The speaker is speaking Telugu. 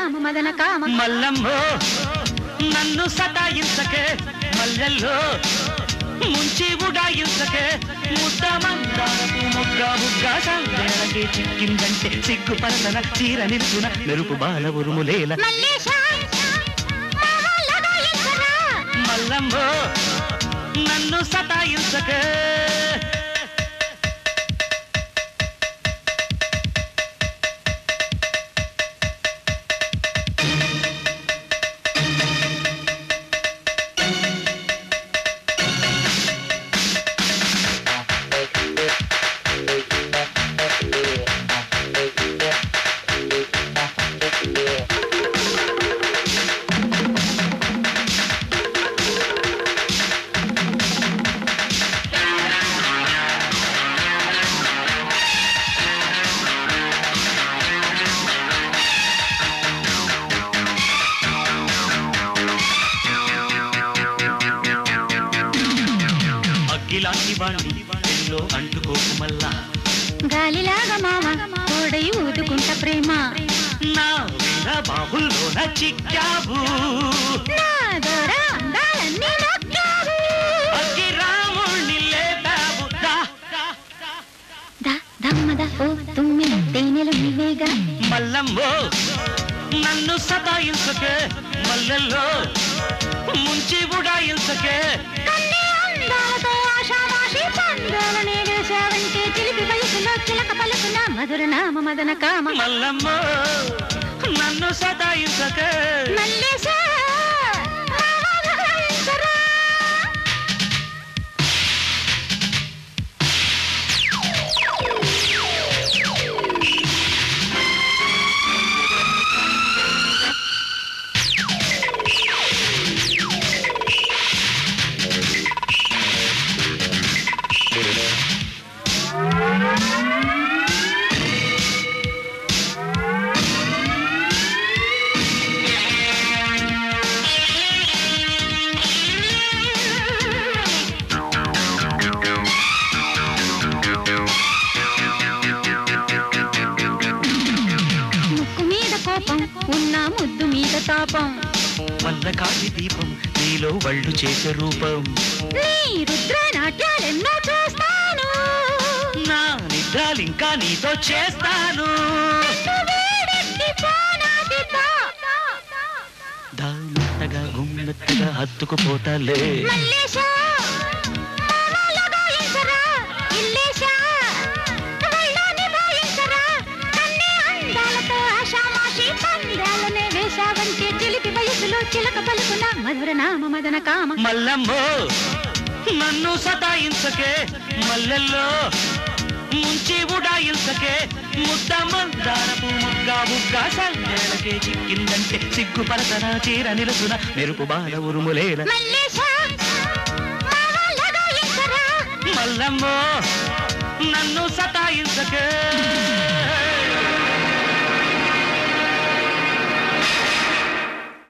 మధురనామ మదన కామ మల్లమ్మో నన్ను సతాయించకే మల్లెల్లో ముంచి ఉడాయించకే ముద్ద మందారపు మొగ్గ బుగ్గ సందేలకే చిక్కిందంటే సిగ్గు పరసన చీర నిలుచున మెరుపు బాల ఉరుములేల మల్లేశ మామ లగాయించరా మల్లమ్మో నన్ను సతాయించకే అగ్గిలాంటి వాణ్ణి ఎల్లో అంటుకోకు మల్లా గాలిలాగా మామ తోడై ఊదుకుంట ప్రేమ నా వీర బాబుల్లోన చిక్కావు నా దొర అందాలన్నీ నొక్కావు. అగ్గి రాముణ్ణి లేపావు దా, దా, దా. దా దమ్మద ఓ తుమ్మిద తేనెలు నీవేగా మల్లమ్మో నన్ను సతాయించకే మల్లెల్లో ముంచి ఉడాయించకే కన్నే అందాలతో ఆషామాషి పందాలనే వేశావంటే చిలిపి వయసులో చిలక పలుకున మధుర నామ మదన కామ మల్లమ్మో నన్ను సతాయించకే మల్లేశ మామ లగాయించరా ముక్కు మీద కోపం ఉన్న ముద్దు మీద తాపం వల్ల కాటి దీపం నీలో వళ్ళు చేసే రూపం నీ రుద్ర నాట్యాలెన్నో చూస్తాను నా నిద్రాలింకా నీతో చేస్తాను నిన్ను వేడెక్కి పోనాదితో. దామెత్తగా గుమ్మెత్తగా హత్తుకుపోతాలే మల్లేశ, మామ లగాయించరా, ఇల్లేశ, ఒళ్ళోని మోయించరా, కన్నే అందాలతో ఆషామాషి పందాలనే వేశావంటే చిలిపి వయసులో చిలక పలుకున మధుర నామ మదన కామ మల్లమ్మో నన్ను సతాయించకే మల్లెల్లో ముంచి ఉడాయించకే ముద్ద మందారపు ముగ్గ బుగ్గ సంగేలకే చిక్కిందంటే సిగ్గు పరసన చీర నిలుసున మెరుపు బాల ఉరుములేల మల్లేశ, మామ లగాయించరా, మల్లమ్మో నన్ను సతాయించకే